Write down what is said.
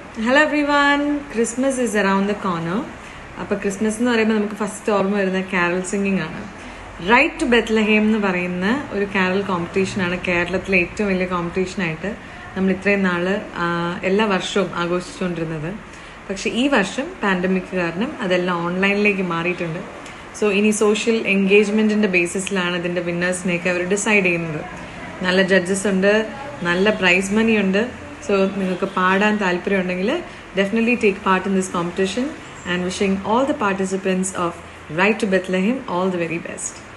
hello everyone Christmas is around the corner അപ്പോൾ Christmas എന്ന് പറയുമ്പോൾ നമുക്ക് ഫസ്റ്റ് ഓർമ്മ വരുന്ന കാരൽ സിംഗിങ് ആണ് റൈറ്റ് ടു ബെത്ലഹേം എന്ന് പറയുന്ന ഒരു കാരൽ കോമ്പറ്റീഷനാണ് കേരളത്തിലെ ഏറ്റവും വലിയ കോമ്പറ്റീഷനായിട്ട് നമ്മൾ ഇത്രയും നാള് ആ, എല്ലാ വർഷവും ആഘോഷിച്ചുകൊണ്ടിരുന്നത് പക്ഷെ ഈ വർഷം പാൻഡമിക് കാരണം അതെല്ലാം ഓൺലൈനിലേക്ക് മാറിയിട്ടുണ്ട് സോ ഇനി സോഷ്യൽ എൻഗേജ്മെന്റിന്റെ ബേസിസിലാണ് ഇതിന്റെ വിന്നേഴ്സിനെയൊക്കെ അവർ ഡിസൈഡ് ചെയ്യുന്നത് നല്ല ജഡ്ജസ് ഉണ്ട് നല്ല പ്രൈസ് മണി ഉണ്ട് സോ നിങ്ങൾക്ക് പാടാൻ താല്പര്യമുണ്ടെങ്കിൽ definitely take part in this competition and wishing all the participants of right to Bethlehem all the very best